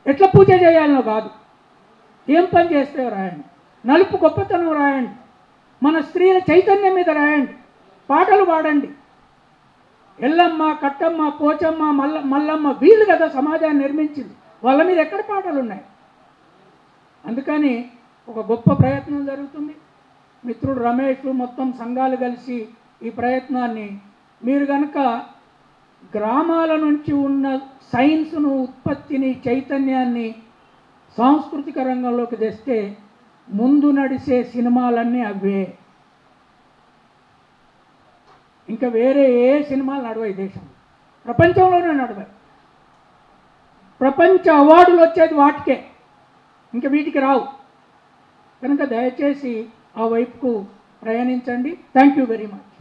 ఎట్లా పూజ చేయాలనో కాదు ఏం పని చేస్తే రాయండి నలుపు గొప్పతనం రాయండి మన స్త్రీల చైతన్యం మీద రాయండి పాటలు పాడండి ఎల్లమ్మ కట్టమ్మ పోచమ్మ మల్ల మల్లమ్మ వీళ్ళు కదా సమాజాన్ని నిర్మించింది వాళ్ళ మీద ఎక్కడ పాటలు ఉన్నాయి అందుకని ఒక గొప్ప ప్రయత్నం జరుగుతుంది మిత్రుడు రమేష్ మొత్తం సంఘాలు కలిసి ఈ ప్రయత్నాన్ని మీరు కనుక గ్రామాల నుంచి ఉన్న సైన్స్ను ఉత్పత్తిని చైతన్యాన్ని సాంస్కృతిక రంగంలోకి తెస్తే ముందు నడిసే సినిమాలన్నీ అవే ఇంకా వేరే ఏ సినిమాలు నడవాయి దేశం ప్రపంచంలోనే నడవాయి ప్రపంచ అవార్డులు వచ్చేది వాటికే ఇంకా వీటికి రావు కనుక దయచేసి ఆ వైపుకు ప్రయాణించండి థ్యాంక్ యూ వెరీ మచ్